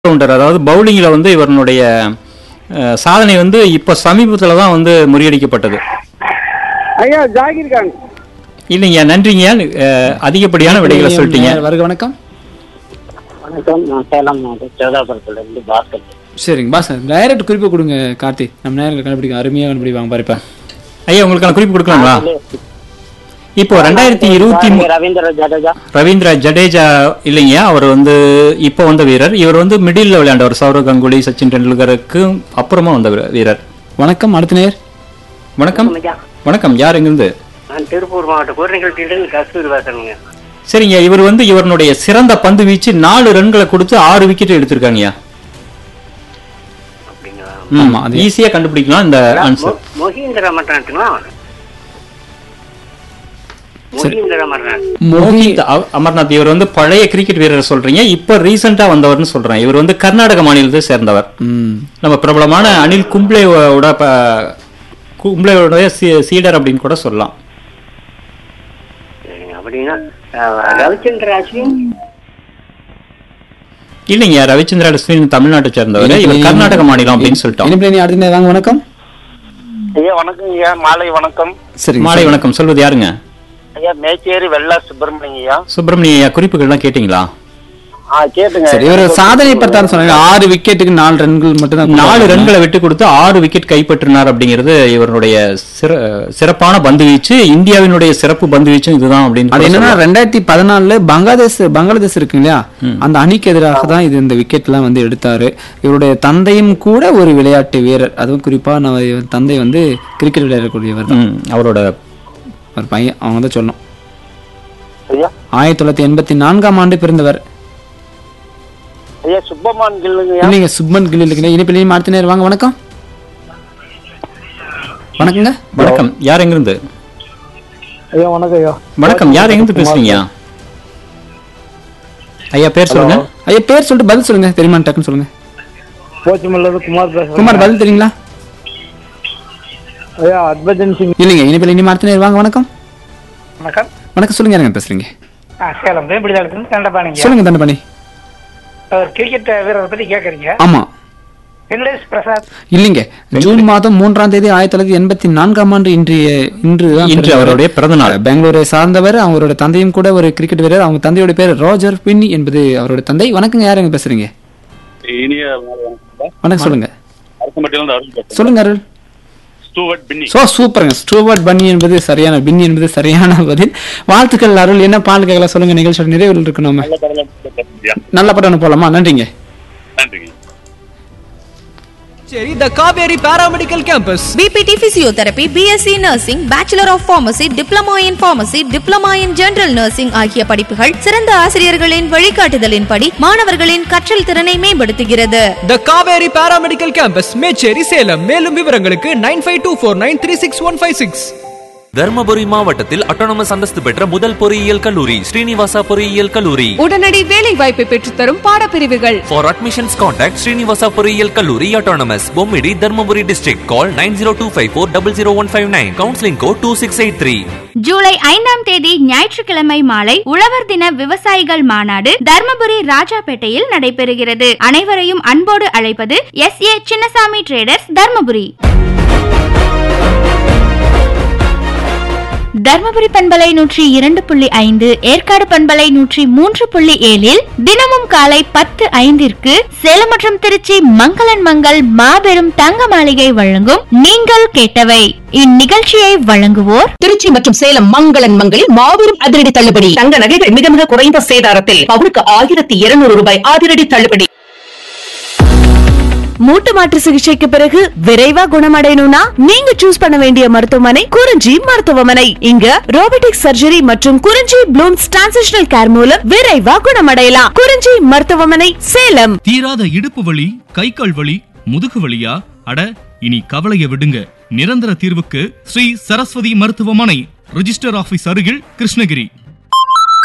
Allrounder அதாவது பவுலிங்கில் வந்து இவருடைய அஹ், சாதனை வந்து இப்போ சமீபத்தில் தான் வந்து முறியடிக்கப்பட்டது ஐயா ஜாகிர் கான் இல்லைங்க நன்றிங்க அஹ், அதிகப்படியான விடைகளை சொல்லிட்டீங்க வருக வணக்கம் வணக்கம் நான் சேலம் மாவட்டம் சேதாபுரத்துல இருந்து பாஸ்கர் சரிங்க பாஸ் டைரக்ட் குறிப்பு கொடுங்க கார்த்தி நம்ம நேரில் கண்டுபிடிக்க அருமையாக கண்டுபிடிப்பாங்க பாருப்பா ஐயா உங்களுக்கான குறிப்பு கொடுக்கலாங்களா இப்போ ரெண்டாயிரத்தி இருபத்தி மூ ரவீந்திர ஜடேஜா ரவீந்திர ஜடேஜா இல்லைங்க அவர் வந்து இப்போ வந்த வீரர் இவர் வந்து மிடில் விளையாண்டவர் சௌரவ் கங்குலி சச்சின் டெண்டுல்கருக்கு அப்புறமா வந்த வீர- வீரர் வணக்கம் அடுத்த நேர் வணக்கம் ஐயா வணக்கம் யார் எங்கிருந்து நான் திருப்பூர் மாவட்டம் குரநிகழ்ச்சியிலிருந்து கஸ்தூரி பேசுறேங்க சரிங்க இவர் வந்து இவருடைய சிறந்த பந்து வீச்சு நாலு ரன்களை கொடுத்து ஆறு விக்கெட் எடுத்திருக்காங்கய்யா அப்படிங்களா ஆமா, அது- ஈஸியா கண்டுபிடிக்கலாம் இந்த ஆன்சர் மொ- மொஹிந்திர மர்னாட்டுங்களா மொஹிந்திர மர்னாட் மோஹித் அ- அமர்நாத் இவர் வந்து பழைய கிரிக்கெட் வீரர் சொல்றீங்க இப்ப ரீசெண்டா வந்தவர்னு சொல்றேன் இவர் வந்து கர்நாடக மாநிலத்தை சேர்ந்தவர் ம் நம்ம பிரபலமான அனில் கும்ப்ளேவோட ப- கும்ப்ளேவோட சீ- சீடர் அப்படின்னு கூட சொல்லலாம் சரிங்க அப்படின்னா அஹ், ரவிச்சந்திர அஸ்வின் இல்லைங்க ரவிச்சந்திரா அஸ்வின் தமிழ்நாட்டை சேர்ந்தவர் இவர் கர்நாடக மாநிலம் அப்படின்னு சொல்லிட்டோம் இனிப்பில் நீ அடுத்த நேர் வாங்க வணக்கம் ஐயா வணக்கம் ஐயா மாலை வணக்கம் சரிங்க மாலை வணக்கம் சொல்வது யாருங்க ஐயா மேச்சேரி வெள்ளா சுப்பிரமணியம் ஐயா சுப்பிரமணிய ஐயா குறிப்புகள்லாம் கேட்டீங்களா ஆ கேட்டுங்க சரி இவர் சாதனை பத்தான்னு சொன்னாங்க ஆறு விக்கெட்டுக்கு நாலு ரன்கள் மட்டும் தான் நாலு ரன்களை விட்டு கொடுத்து ஆறு விக்கெட் கைப்பற்றினார் அப்படிங்கிறது இவருடைய சிற- சிறப்பான பந்து வீச்சு இந்தியாவினுடைய சிறப்பு பந்து வீச்சும் இதுதான் அப்படின்னு அது கூட என்னன்னா சொல்லலாம். ரெண்டாயிரத்தி பதினாலுல பங்களாதேஷ் பங்களாதேஷ் இருக்கு இல்லையா அந்த அணிக்கு எதிராக தான் இது இந்த விக்கெட் எல்லாம் வந்து எடுத்தாரு இவருடைய தந்தையும் கூட ஒரு விளையாட்டு வீரர் அதுவும் குறிப்பா நம்ம இவர் தந்தை வந்து கிரிக்கெட் விளையாடக்கூடியவர் தான் ம், அவரோட ஒரு பையன் அவங்க தான் சொல்லணும் ஐயா ஆயிரத்தி தொள்ளாயிரத்தி எண்பத்தி நான்காம் ஆண்டு பிறந்தவர் ஐயா சுப்பமான் கில்லுங்க ஐயா இல்லைங்க சுப்மன் கில் இருக்குங்க இனிப்பிலையும் அடுத்த நேரம் வாங்க வணக்கம் வணக்கங்க வணக்கம் யார் எங்கிருந்து ஐயா வணக்கம் ஐயா வணக்கம் யார் எங்கிருந்து பேசுறீங்க ஐயா பேர் சொல்லுங்க ஐயா பேர் சொல்லிட்டு பதில் சொல்லுங்க தெரியுமா டக்குன்னு சொல்லுங்க போச்சமல்ல குமார் பேசுறேன் குமார் பதில் தெரியுங்களா ஐயா ஹர்பஜன் சிங் இல்லைங்க இனிப்பில் இனிமே அடுத்த நேரம் வாங்க வணக்கம் வணக்கம் வணக்கம் சொல்லுங்க யாருங்க பேசுறீங்க ஆ சேலம் வேம்பிடிதாளத்துலேருந்து தண்டபாணிங்க சொல்லுங்க தண்டபாணி அவர் கிரிக்கெட் வீரரை பத்தி கேக்குறீங்க ஆமா வெங்கடேஷ் பிரசாத் இல்லைங்க ஜூன் மாதம் மூன்றாம் தேதி ஆயிரத்தி தொள்ளாயிரத்தி எண்பத்தி நான்காம் ஆண்டு இன்றைய இன்று தான் இன்று பிறந்தவர். அவருடைய பிறந்த நாள் பெங்களூரை சார்ந்தவர் அவரோட தந்தையும் கூட ஒரு கிரிக்கெட் வீரர் அவங்க தந்தையோட பேர் ரோஜர் பின்னி என்பது அவரோட தந்தை வணக்கங்க யாருங்க பேசுறீங்க இனிய மாலை வணக்கம் வணக்கம் சொல்லுங்க அரசம்பட்டியிலிருந்து அருள் பேசுறேன் சொல்லுங்க அருள் ஸ்டூவர்ட் பின்னி சோ சூப்பருங்க ஸ்டூவர்ட் பன்னி என்பது சரியான பின்னி என்பது சரியான பதில் வாழ்த்துக்கள் அருள் என்ன பால் கேட்கலாம் சொல்லுங்க நிகழ்ச்சியோட நிறைவில் இருக்கு நம்ம நல்ல பரவாயில்ல பேசுறியா நல்ல படம் போலாமா நன்றிங்க நன்றிங்க Cherry, the Kaveri Paramedical Campus. BPT Physiotherapy, BSc Nursing, Bachelor of Pharmacy, Diploma in Pharmacy, Diploma in General Nursing ஆகிய படிப்புகள் சிறந்த ஆசிரியர்களின் வழிகாட்டுதலின்படி மாணவர்களின் கற்றல் திறனை மேம்படுத்துகிறது The Kaveri Paramedical Campus, Mecheri, Salem. மேலும் விவரங்களுக்கு nine five two four nine three six one five six Dharmapuri மாவட்டத்தில் அட்டானமஸ் அந்தஸ்து பெற்ற முதல் பொறியியல் கல்லூரி ஸ்ரீனிவாசா பொறியியல் கல்லூரி உடனடி வேலை வாய்ப்பை பெற்றுத்தரும் பாடப்பிரிவுகள் For admissions contact Srinivasa பொறியியல் கல்லூரி autonomous Bommidi Dharmapuri district call 9025400159 counseling code 2683 July ஐந்தாம் தேதி ஞாயிற்றுக்கிழமை மாலை உழவர் தின விவசாயிகள் மாநாடு தர்மபுரி ராஜாபேட்டையில் நடைபெறுகிறது அனைவரையும் அன்போடு அழைப்பது S A Chinnasamy traders Dharmapuri Dharmapuri பண்பலை நூற்றி இரண்டு புள்ளி ஐந்து ஏற்காடு பண்பலை நூற்றி மூன்று புள்ளி ஏழில் தினமும் காலை பத்து ஐந்திற்கு சேலம் மற்றும் திருச்சி மங்களன் மங்கள் மாபெரும் தங்க மாளிகை வழங்கும் நீங்கள் கேட்டவை இந்நிகழ்ச்சியை வழங்குவோர் திருச்சி மற்றும் சேலம் மங்களன் மங்களில் மாபெரும் அதிரடி தள்ளுபடி தங்க நகைகள் மிக மிக குறைந்த சேதாரத்தில் பவுனுக்கு ஆயிரத்தி இருநூறு ரூபாய் அதிரடி தள்ளுபடி மூட்டு மாற்று சிகிச்சைக்கு பிறகு விரைவா குணமடையணும்னா நீங்க சூஸ் பண்ண வேண்டிய மருத்துவமனை குறிஞ்சி மருத்துவமனை இங்க ரோபோட்டிக் சர்ஜரி மற்றும் குறிஞ்சி ப்ளூம்ஸ் டிரான்சிஷனல் கேர் மூலம் விரைவா குணமடையலாம் குறிஞ்சி மருத்துவமனை சேலம் தீராத இடுப்பு வலி கை கால் வலி முதுகு வலியா அட இனி கவலைய விடுங்க நிரந்தர தீர்வுக்கு ஸ்ரீ சரஸ்வதி மருத்துவமனை ரிஜிஸ்டர் ஆபீஸ் அருகில் கிருஷ்ணகிரி